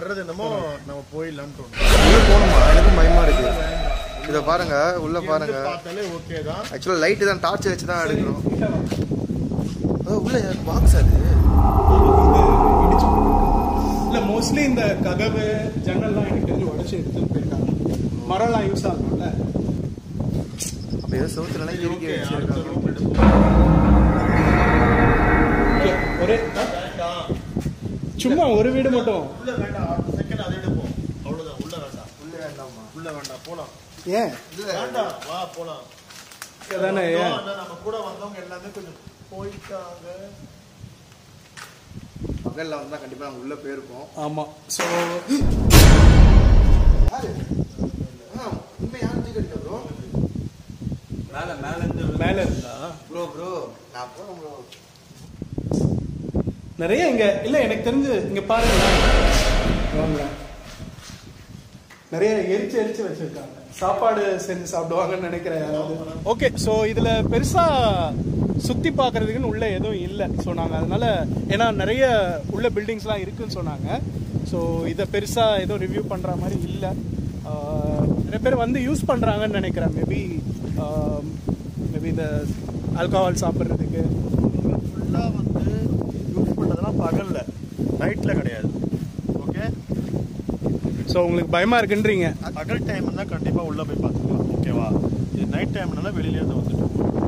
வர்றது என்னமோ நம்ம போயிடலான்னு தோணும் உள்ள போகணுமா எனக்கும் பயமா இருக்கு இதை பாருங்க உள்ள பாருங்க பார்த்தாலே ஓகே தான் ஆக்சுவலாக லைட்டு தான் டார்ச் வச்சு தான் எடுக்கிறோம் ஓ, உள்ள பாக்ஸ் அது இல்ல மோஸ்ட்லி இந்த கதவு ஜன்னல்லாம் எனக்கு தெரிஞ்சு உடச்சி எடுத்துட்டு போயிருக்காங்க மரம்லாம் யூஸ் ஆகும்ல அப்போ ஏதோ சவுத்துலலாம் இறுக்கி ஓகே வச்சிருக்காங்க ஒரே வேண்டாம் சும்மா ஒரு வீடு மட்டும் உள்ள வேண்டாம் அடுத்த செகண்ட் அதை எடுப்போம் அவ்வளவுதான் உள்ள வேண்டாம் உள்ள வேண்டாமா உள்ள வேண்டாம் போலாம் ஏன் வேண்டாம் வா போலாம் அதானே ஏன் ஆனா நம்ம கூட வந்தவங்க எல்லாமே கொஞ்சம் போயிட்டாங்க பகல்ல வந்தா கண்டிப்பா நாங்க உள்ள போயிருப்போம் ஆமா ஸோ யாரு ஆ, உண்மை யாரு தூக்கி அடிச்சா ப்ரோ மேல இருந்தா ப்ரோ ப்ரோ நான் போறேன் ப்ரோ நிறைய இங்க இல்ல எனக்கு தெரிஞ்சு இங்க பாருங்க வாங்க. நிறைய எரிச்சு எரிச்சு வச்சிருக்காங்க சாப்பாடு செஞ்சு சாப்பிடுவாங்கன்னு நினைக்கிறேன் யாராவது ஓகே ஸோ இதுல பெருசா சுத்தி பார்க்கறதுக்குன்னு உள்ள எதுவும் இல்லை ஸோ நாங்கள் அதனால ஏன்னா நிறைய உள்ள பில்டிங்ஸ்லாம் இருக்குன்னு சொன்னாங்க ஸோ இதை பெருசா ஏதோ ரிவ்யூ பண்ற மாதிரி இல்லை நிறைய பேர் வந்து யூஸ் பண்றாங்கன்னு நினைக்கிறேன் மேபி மேபி இந்த ஆல்கஹால் சாப்பிட்றதுக்கு ஃபுல்லா வந்து யூஸ் பண்ணதெல்லாம் பகல்ல நைட்ல கிடையாது ஓகே ஸோ உங்களுக்கு பயமா இருக்குன்றீங்க பகல் டைம் தான் கண்டிப்பா உள்ள போய் பார்த்துக்கலாம் ஓகேவா இது நைட் டைம்னால வெளியில இருந்து வந்துட்டோம்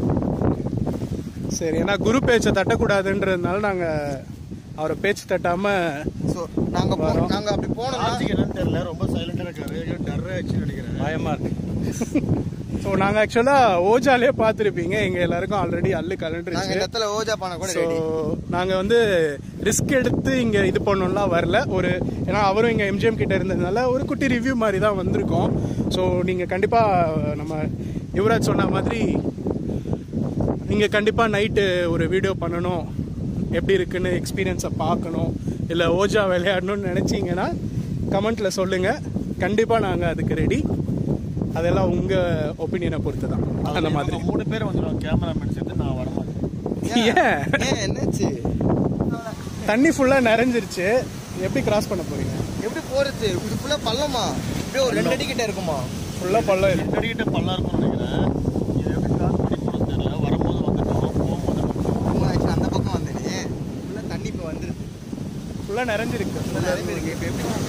சரி ஏன்னா குரு பேச்சை தட்டக்கூடாதுன்றதுனால நாங்க அவரை பேச்சு தட்டாம ஸோ நாங்க போ- வரோம். நாங்க அப்படி போனோம்னா ஆர்த்திக்கு என்னன்னு தெரியல ரொம்ப சைலண்டா இருக்காரு டர் ஆயிடுச்சு நினைக்கிறேன் பயமா இருக்கு ஸோ நாங்க ஆக்சுவலா ஓஜாலே பார்த்துருப்பீங்க எங்க எல்லாருக்கும் ஆல்ரெடி அல்லு நாங்க கலண்டுருச்சு இந்த இடத்துல ஓஜா பானை கூட ஸோ ரெடி நாங்க வந்து ரிஸ்க் எடுத்து இங்க இது பண்ணணும்லாம் வரல ஒரு ஏன்னா அவரும் இங்க எம்ஜிஎம் கிட்ட இருந்ததுனால ஒரு குட்டி ரிவ்யூ மாதிரி தான் வந்திருக்கோம் ஸோ நீங்க கண்டிப்பா நம்ம யுவராஜ் சொன்ன மாதிரி நீங்க கண்டிப்பா நைட்டு ஒரு வீடியோ பண்ணணும் எப்படி இருக்குன்னு எக்ஸ்பீரியன்ஸை பார்க்கணும் இல்லை ஓஜா விளையாடணும்னு நினைச்சீங்கன்னா கமெண்ட்ல சொல்லுங்க கண்டிப்பா நாங்க அதுக்கு ரெடி அதெல்லாம் உங்க ஒப்பீனியனை பொறுத்து தான் அந்த மாதிரி இவங்க மூணு பேர் வந்துடும் கேமராமேன் சேர்த்து நான் வர மாட்டேன் ஏன் ஏன் என்னாச்சு தண்ணி ஃபுல்லா நிறைஞ்சிருச்சு எப்படி கிராஸ் பண்ண போறீங்க எப்படி போறது இது ஃபுல்லா பள்ளமா இப்படியே ஒரு ரெண்டு அடி கிட்ட இருக்குமா ஃபுல்லா பள்ளம் இருக்கு ரெண்டு கிட்ட பல்லா இருக்கும்னு நினைக்கிறேன் இது எப்படி கிராஸ் பண்ணி போறது தெரியல வரும்போது வந்துட்டோம் போகும்போது வந்துட்டோம் ஆமா, actually அந்த பக்கம் வந்தேனே ஃபுல்லா தண்ணி இப்போ வந்துருது ஃபுல்லா நிறைஞ்சிருக்கு ஃபுல்லா நிறைய பேர் இருக்கு இப்போ எப்படி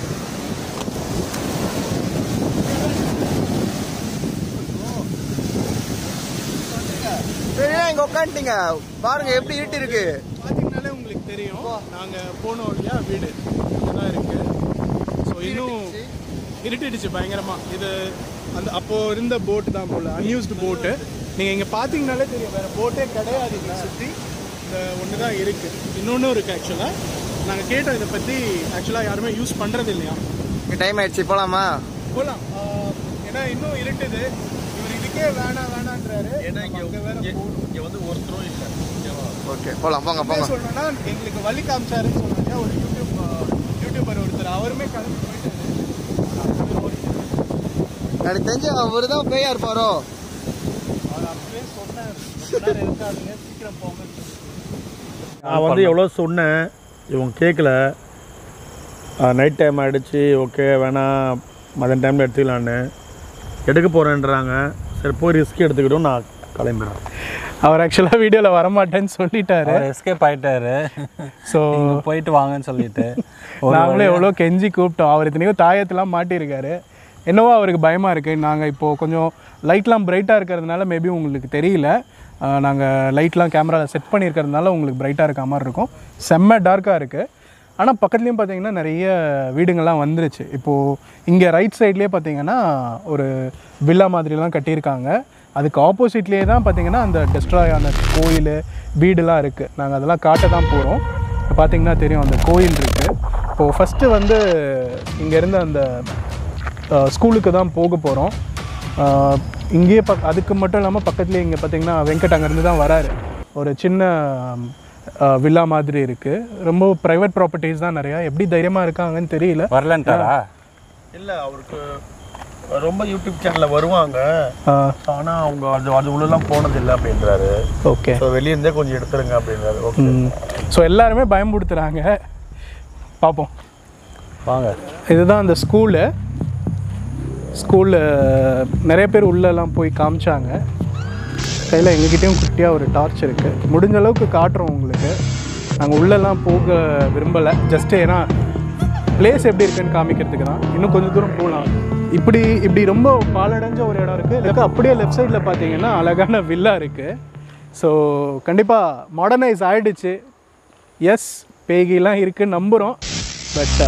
சரி இங்க உட்காந்துட்டீங்க பாருங்க எப்படி இருட்டு இருக்கு பாத்தீங்கனாலே உங்களுக்கு தெரியும் நாங்க போனோம் இல்லையா வீடு இதுதான் இருக்கு ஸோ இன்னும் இருட்டிடுச்சு பயங்கரமா இது அந்த அப்போ இருந்த போட் தான் போல அன்யூஸ்டு போட்டு நீங்க இங்க பாத்தீங்கனாலே தெரியும் வேற போட்டே கிடையாது இங்க சுத்தி இந்த ஒன்று தான் இருக்கு இன்னொன்னும் இருக்கு ஆக்சுவலா நாங்க கேட்டோம் இதை பத்தி ஆக்சுவலா யாருமே யூஸ் பண்றது இல்லையா டைம் ஆயிடுச்சு போலாமா போலாம் ஆஹ், ஏன்னா இன்னும் இருட்டுது இவர் இதுக்கே வேணாம் வேணான்றாரு ஏன்னா இங்க அங்க வேற இங்க- போகணும் இங்க வந்து ஒருத்தரும் இல்லை ஓகேவா ஓகே போலாம் போங்க என்ன போங்க சொல்லணும்னா எங்களுக்கு வழி காமிச்சாருன்னு சொன்னாங்க ஒரு யூடியூப் ஆஹ், யூடியூபர் ஒருத்தர் அவருமே கிளம்பி போயிட்டாரு எனக்கு தெரிஞ்சு அவர் தான் பேயா இருப்பாரோ அவர் அப்பவே சொன்னார் ரொம்ப நேரம் இருக்காதுங்க சீக்கிரம் போங்கன்னு சொல்லி. நான் வந்து எவ்வளோ சொன்னேன் இவங்க கேட்கல நைட் டைம் ஆகிடுச்சு ஓகே வேணாம் மதியம் டைமில் எடுத்துக்கலான்னு எடுக்க போகிறேன்றாங்க சரி போய் ரிஸ்க் எடுத்துக்கிட்டோம் நான் கிளம்புறேன் அவர் ஆக்சுவலாக வீடியோவில் வரமாட்டேன்னு சொல்லிட்டாரு அவர் எஸ்கேப் ஆயிட்டாரு ஸோ நீங்க போயிட்டு வாங்கன்னு சொல்லிட்டு ஒரு நாங்களே எவ்வளோ கெஞ்சி கூப்பிட்டோம் அவர் இத்தனைக்கும் தாயத்தெல்லாம் மாட்டியிருக்காரு என்னவோ அவருக்கு பயமாக இருக்குது நாங்கள் இப்போது கொஞ்சம் லைட்லாம் பிரைட்டாக இருக்கிறதுனால மேபி உங்களுக்கு தெரியல நாங்கள் லைட்லாம் கேமராவில் செட் பண்ணியிருக்கிறதுனால உங்களுக்கு பிரைட்டாக இருக்க மாதிரி இருக்கும் செம்ம டார்க்காக இருக்குது ஆனால் பக்கத்துலேயும் பார்த்தீங்கன்னா நிறைய வீடுங்கள்லாம் வந்துருச்சு இப்போது இங்கே ரைட் சைட்லேயே பார்த்தீங்கன்னா ஒரு வில்லா மாதிரிலாம் கட்டியிருக்காங்க அதுக்கு ஆப்போசிட்லேயே தான் பார்த்தீங்கன்னா அந்த டெஸ்ட்ராய் அந்த கோயில் வீடுலாம் இருக்குது நாங்கள் அதெல்லாம் காட்ட தான் போகிறோம் பார்த்தீங்கன்னா தெரியும் அந்த கோயில் இருக்குது இப்போது ஃபஸ்ட்டு வந்து இங்கேருந்து அந்த அஹ், ஸ்கூலுக்கு தான் போக போகிறோம் இங்கேயே பக் அதுக்கு மட்டும் இல்லாமல் பக்கத்துலேயே இங்கே பார்த்தீங்கன்னா வெங்கட் அங்கேருந்து தான் வராரு ஒரு சின்ன வில்லா மாதிரி இருக்குது ரொம்ப ப்ரைவேட் ப்ராப்பர்ட்டிஸ் தான் நிறையா எப்படி தைரியமாக இருக்காங்கன்னு தெரியல வரலன்ட்டாரா இல்லை அவருக்கு ரொம்ப யூடியூப் சேனலில் வருவாங்க ஆனால் அவங்க அது அது உள்ளலாம் போனதில்லை அப்படின்றாரு ஓகே ஸோ வெளியே இருந்தே கொஞ்சம் எடுத்துருங்க அப்படின்றாரு ஓகே ஸோ எல்லாருமே பயமுடுத்துகிறாங்க பார்ப்போம் வாங்க இதுதான் அந்த ஸ்கூலு ஸ்கூலில் நிறைய பேர் உள்ளெல்லாம் போய் காமிச்சாங்க கையில் எங்ககிட்டயும் குட்டியாக ஒரு டார்ச் இருக்குது முடிஞ்ச அளவுக்கு காட்டுறோம் உங்களுக்கு நாங்கள் உள்ளெல்லாம் போக விரும்பலை ஜஸ்ட்டு ஏன்னா பிளேஸ் எப்படி இருக்குன்னு காமிக்கிறதுக்கு தான் இன்னும் கொஞ்சம் தூரம் போகலாம் இப்படி இப்படி ரொம்ப பாலடைஞ்ச ஒரு இடம் இருக்குது இதுக்கு அப்படியே லெஃப்ட் சைடில் பார்த்தீங்கன்னா அழகான வில்லா இருக்குது ஸோ கண்டிப்பாக மாடர்னைஸ் ஆயிடுச்சு எஸ் பேகிலாம் இருக்குன்னு நம்புகிறோம் பட்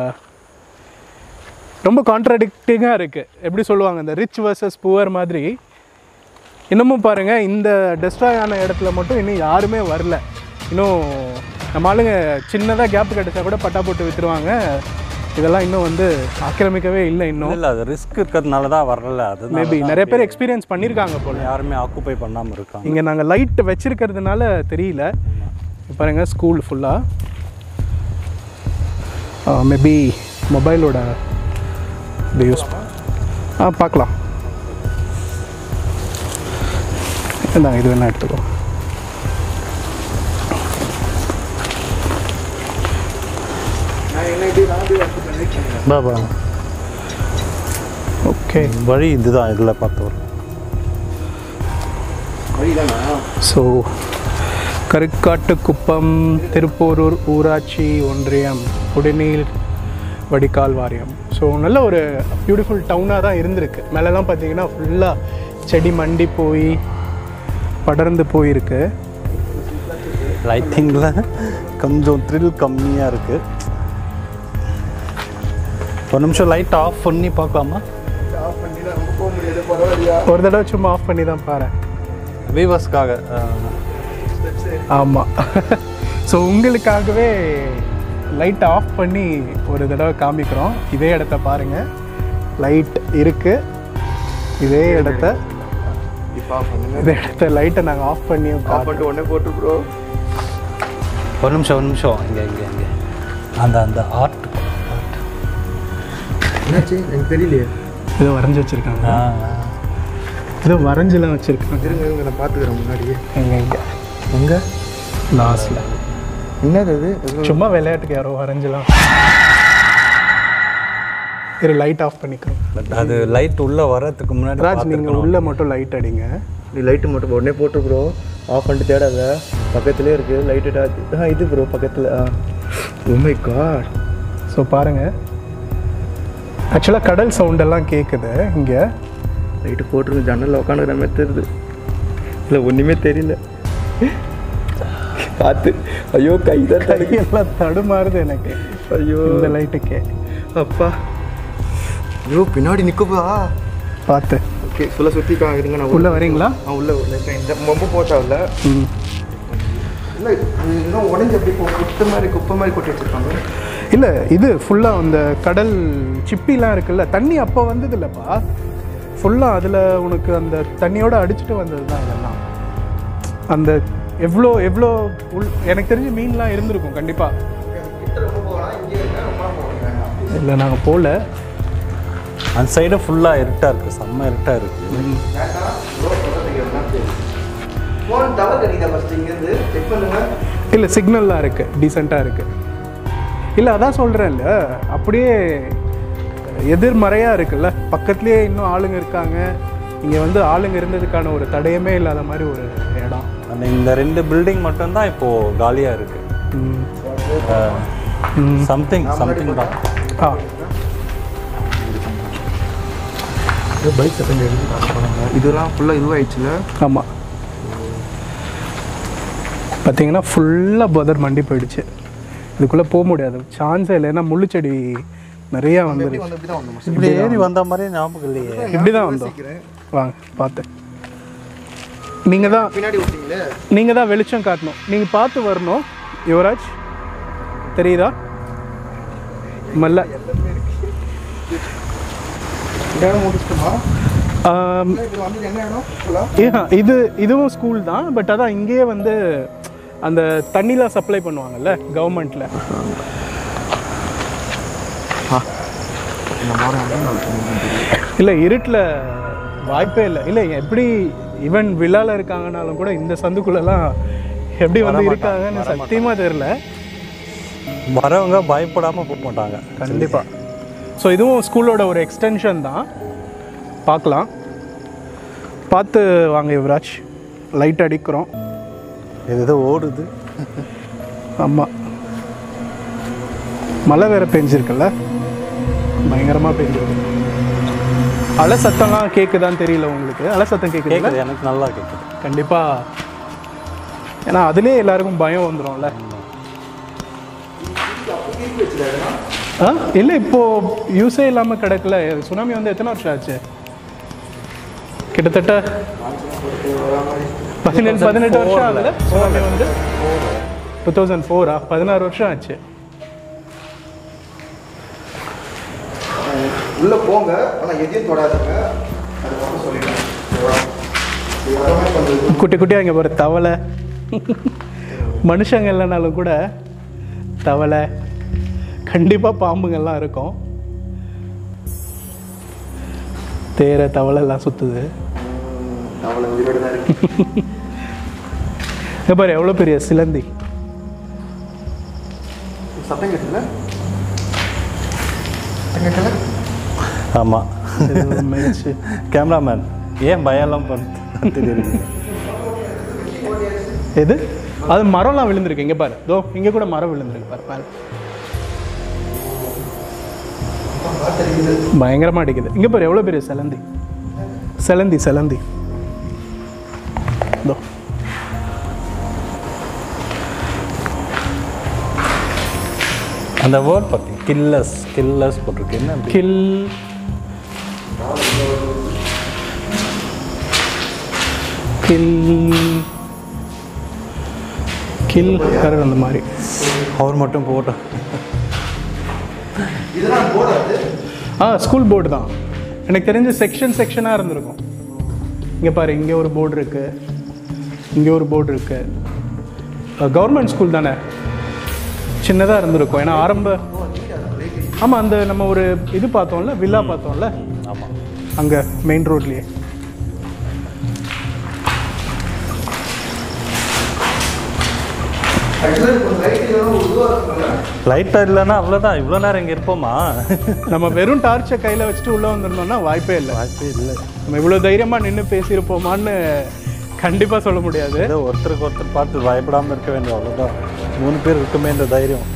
ரொம்ப கான்ட்ராடிக்டிங்காக இருக்குது எப்படி சொல்லுவாங்க இந்த ரிச் வர்சஸ் புவர் மாதிரி இன்னமும் பாருங்கள் இந்த டெஸ்ட்ராய் ஆன இடத்துல மட்டும் இன்னும் யாருமே வரல இன்னும் நம்ம ஆளுங்க சின்னதாக கேப் கிடைச்சா கூட பட்டா போட்டு விற்றுருவாங்க இதெல்லாம் இன்னும் வந்து ஆக்கிரமிக்கவே இல்லை இன்னும் இல்லை அது ரிஸ்க் இருக்கிறதுனால தான் வரல அது மேபி நிறைய பேர் எக்ஸ்பீரியன்ஸ் பண்ணியிருக்காங்க போல யாருமே ஆக்குப்பை பண்ணாமல் இருக்காங்க இங்கே நாங்கள் லைட் வச்சிருக்கிறதுனால தெரியல இப்ப பாருங்க ஸ்கூல் ஃபுல்லாக மேபி மொபைலோட இது யூஸ் ஆ பார்க்கலாம் இந்தாங்க இது வேணா எடுத்துக்கோ பாபா ஓகே வழி இதுதான் இதில் பார்த்தவர் ஸோ கருக்காட்டுக்குப்பம் திருப்போரூர் ஊராட்சி ஒன்றியம் குடிநீர் வடிகால் வாரியம் ஸோ நல்ல ஒரு பியூட்டிஃபுல் டவுனாக தான் இருந்திருக்கு மேலெல்லாம் பார்த்தீங்கன்னா ஃபுல்லாக செடி மண்டி போய் படர்ந்து போயிருக்கு லைட்டிங்கில் கொஞ்சம் த்ரில் கம்மியாக இருக்குது ஒரு நிமிஷம் லைட் ஆஃப் பண்ணி பார்க்கலாமா ஒரு தடவை சும்மா ஆஃப் பண்ணி தான் பாரு வீவர்ஸ்க்காக ஆமாம் ஸோ உங்களுக்காகவே லைட் ஆஃப் பண்ணி ஒரு தடவை காமிக்கிறோம் இதே இடத்த பாருங்கள் லைட் இருக்குது இதே இடத்த இப்போ பண்ணுங்க இதே இடத்த லைட்டை நாங்கள் ஆஃப் பண்ணியும் ஆஃப் காட்டுறோம் பண்ணிட்டு உடனே போட்டு ப்ரோ ஒரு நிமிஷம் ஒரு நிமிஷம் இங்கே இங்கே இங்கே அந்த அந்த ஆர்ட் என்னாச்சு எனக்கு தெரியலையே இதை வரைஞ்சி வச்சுருக்காங்க இதை வரைஞ்செல்லாம் வச்சுருக்காங்க இருங்க இருங்க நான் பார்த்துக்கிறேன் முன்னாடியே எங்கே இங்கே எங்கே லாஸ்ட்டில் என்னது அது எதுவும் சும்மா விளையாட்டுக்கு யாரோ வரைஞ்சலாம் இரு லைட் ஆஃப் பண்ணிக்கிறோம் பட் அது லைட் உள்ளே வர்றதுக்கு முன்னாடி ராஜ் நீங்கள் பார்த்துருக்கணும். உள்ளே மட்டும் லைட் அடிங்க நீ லைட்டு மட்டும் உடனே போட்டு ப்ரோ ஆஃப் பண்ணிட்டு தேடாத பக்கத்துலேயே இருக்குது லைட்டு ஆ இது ப்ரோ பக்கத்தில் ஆ உமை காட் ஸோ பாருங்கள் ஆக்சுவலாக கடல் சவுண்டெல்லாம் கேட்குது இங்கே லைட்டு போட்டுருக்கு ஜன்னலில் உட்காந்துக்கிற மாதிரி தெரியுது இல்லை ஒன்றுமே தெரியல பார்த்து ஐயோ கை தான் தடுக்கி கையெல்லாம் தடுமாறுது எனக்கு ஐயோ இந்த லைட்டுக்கே அப்பா ஐயோ பின்னாடி நிற்குப்பா பார்த்து ஓகே சொல்ல சுற்றி காமிக்கிறீங்க நான் உள்ளே வரீங்களா ஆ உள்ள உள்ள இருக்கேன் இந்த ரொம்ப போட்டா இல்லை ம் இல்லை இது இன்னும் உடஞ்சி அப்படி கொ- குத்து மாதிரி குப்பை மாதிரி கொட்டி வச்சிருக்காங்க இல்லை இது ஃபுல்லாக அந்த கடல் சிப்பிலாம் இருக்குல்ல தண்ணி அப்போ வந்தது இல்லைப்பா ஃபுல்லாக அதில் உனக்கு அந்த தண்ணியோட அடிச்சுட்டு வந்தது தான் இதெல்லாம் அந்த எவ்வளோ எவ்வளோ உள் எனக்கு தெரிஞ்சு மீன்லாம் இருந்திருக்கும் கண்டிப்பாக இல்லை நாங்கள் போகல அந்த சைடு ஃபுல்லாக இருட்டாக இருக்குது செம்ம இருட்டாக இருக்குது ஃபோன் டவர் கிடைக்குதா ஃபஸ்ட் இங்கேருந்து செக் பண்ணுங்க இல்லை சிக்னல்லாம் இருக்குது டீசெண்டாக இருக்குது இல்லை அதான் சொல்கிறேன்ல அப்படியே எதிர்மறையாக இருக்குல்ல பக்கத்துலேயே இன்னும் ஆளுங்க இருக்காங்க இங்கே வந்து ஆளுங்க இருந்ததுக்கான ஒரு தடயமே இல்லாத மாதிரி ஒரு இடம் அந்த இந்த ரெண்டு பில்டிங் மட்டும்தான் இப்போது காலியாக இருக்குது ம். சம்திங் சம்திங் தான் ஆ பைக் செகண்ட் இதெல்லாம் ஃபுல்லாக இதுவாகிடுச்சுல ஆமாம் பார்த்தீங்கன்னா ஃபுல்லாக பதர் மண்டி போயிடுச்சு இதுக்குள்ளே போக முடியாது சான்ஸே இல்லை ஏன்னா முள்ளுச்செடி நிறையா வந்துருச்சு வந்து இப்படி தான் வந்தோம் இப்படி ஏறி வந்த மாதிரி ஞாபகம் இல்லையே இப்படி தான் வந்தோம் வாங்க பார்த்து நீங்கள் தான் பின்னாடி விட்டீங்களே நீங்கள் தான் வெளிச்சம் காட்டணும் நீங்கள் பார்த்து வரணும் யுவராஜ் தெரியுதா மல்ல இந்த இடம் முடிச்சிட்டுமா ஆம், இது வந்து என்ன இடம் ஃபுல்லாக ஏஹா, இது இதுவும் ஸ்கூல் தான் பட் அதான் இங்கேயே வந்து அந்த தண்ணிலாம் சப்ளை பண்ணுவாங்கல்ல கவர்மெண்ட்டில் இந்த மாதிரி இல்லை இருட்டில் வாய்ப்பே இல்லை இல்லை எப்படி ஈவன் விழால இருக்காங்கனாலும் கூட இந்த சந்துக்குள்ளெல்லாம் எப்படி வந்து இருக்காங்கன்னு சத்தியமாக தெரில வரவங்க பயப்படாமல் போக மாட்டாங்க கண்டிப்பாக ஸோ இதுவும் ஸ்கூலோட ஒரு எக்ஸ்டென்ஷன் தான் பார்க்கலாம் பார்த்து வாங்க யுவராஜ் லைட் அடிக்கிறோம் இது ஏதோ ஓடுது ஆமாம் மழை வேற பெஞ்சிருக்குல்ல பயங்கரமாக பெஞ்சிருக்கு அலை சத்தம்லாம் கேட்குதான்னு தெரியல உங்களுக்கு அலை சத்தம் கேட்குதுல்ல கேட்குது எனக்கு நல்லா கேட்குது கண்டிப்பாக ஏன்னா அதுலேயே எல்லாருக்கும் பயம் வந்துடும்ல ஆ இல்லை இப்போ யூஸே இல்லாமல் கிடக்கல சுனாமி வந்து எத்தனை வருஷம் ஆச்சு கிட்டத்தட்ட பதினெட்டு பதினெட்டு வருஷம் ஆகுதுல சுனாமி வந்து டூ தௌசண்ட் ஃபோரா பதினாறு வருஷம் ஆச்சு உள்ளே போங்க ஆனால் எதையும் தொடாதீங்க அது மட்டும் சொல்லிட்டேன் ஓகேவா? இது எல்லாமே பண்ணுறது குட்டி குட்டியாக இங்கே போகிற தவளை மனுஷங்க இல்லைனாலும் கூட தவளை கண்டிப்பாக பாம்புங்கள்லாம் இருக்கும் தேரை தவளை எல்லாம் சுற்றுது அவ்வளோ உயிரோடு தான் இருக்கு இங்கே பாரு எவ்வளோ பெரிய சிலந்தி சத்தம் கேட்டுல சத்தம் கேட்கல ஆமாம் இது ஒரு முயற்சி. கேமராமேன் ஏன் பயம்லாம் பண்ண தெரியுது எது அது மரம்லாம் விழுந்திருக்கு இங்கே பாரு தோ இங்கே கூட மரம் விழுந்திருக்கு பாரு மேலே பயங்கரமாக அடிக்குது இங்கே பாரு எவ்வளோ பெரிய சிலந்தி சிலந்தி சிலந்தி தோ அந்த வேர்ட் பற்றி கில்லஸ் கில்லஸ் போட்டிருக்கு என்ன அப்படி? கில் கில் கில் கரர் அந்த மாதிரி அவர் மட்டும் போட்டோம் இதெல்லாம் போடாது ஆ ஸ்கூல் போர்டு தான் எனக்கு தெரிஞ்ச செக்ஷன் செக்ஷனாக இருந்திருக்கும் இங்கே பாரு இங்கே ஒரு போர்டு இருக்கு இங்கே ஒரு போர்டு இருக்கு கவர்மெண்ட் ஸ்கூல் தானே சின்னதாக இருந்திருக்கும் ஏன்னா ஆரம்ப ஆமாம் அந்த நம்ம ஒரு இது பார்த்தோம்ல வில்லா பார்த்தோம்ல ஆமாம் அங்கே மெயின் ரோட்லேயே ஆக்சுவலாக இப்போ லைட் இதெல்லாம் உருவாக இருக்குல்ல லைட்டாக இல்லைன்னா அவ்வளோதான் இவ்வளோ நேரம் இங்கே இருப்போமா நம்ம வெறும் டார்ச்சை கையில் வச்சுட்டு உள்ளே வந்திருந்தோம்னா வாய்ப்பே இல்லை வாய்ப்பே இல்லை நம்ம இவ்வளோ தைரியமாக நின்று பேசியிருப்போமான்னு கண்டிப்பாக சொல்ல முடியாது ஏதோ ஒருத்தருக்கு ஒருத்தர் பார்த்து பயப்படாமல் இருக்க வேண்டும் அவ்வளோதான் மூணு பேர் இருக்குமே இந்த தைரியம்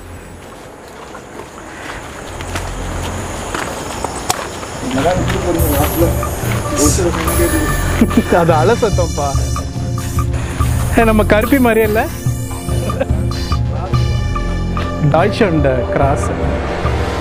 அது அலசத்தம்ப்பா நம்ம கருப்பி மாதிரியே இல்லை டாய்ச் அண்ட் கிராஸ்